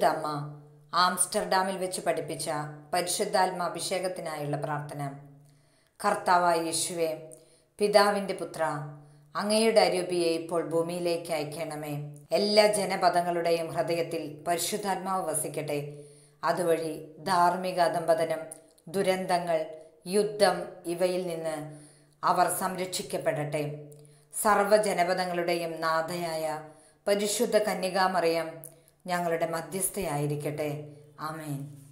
അമ്മ ആംസ്റ്റർഡാമിൽ വെച്ച് പഠിപ്പിച്ച പരിശുദ്ധാത്മ അഭിഷേകത്തിനായുള്ള പ്രാർത്ഥന കർത്താവായ യേശുവെ പിതാവിൻ്റെ പുത്ര അങ്ങയുടെ അരൂപിയെ ഇപ്പോൾ ഭൂമിയിലേക്ക് അയക്കണമേ എല്ലാ ജനപദങ്ങളുടെയും ഹൃദയത്തിൽ പരിശുദ്ധാത്മാവ് വസിക്കട്ടെ അതുവഴി ധാർമ്മിക അധംപതനം ദുരന്തങ്ങൾ യുദ്ധം ഇവയിൽ നിന്ന് അവർ സംരക്ഷിക്കപ്പെടട്ടെ സർവ്വജനപദങ്ങളുടെയും നാഥയായ പരിശുദ്ധ കന്യകാമറിയം ഞങ്ങളുടെ മധ്യസ്ഥയായിരിക്കട്ടെ ആമേൻ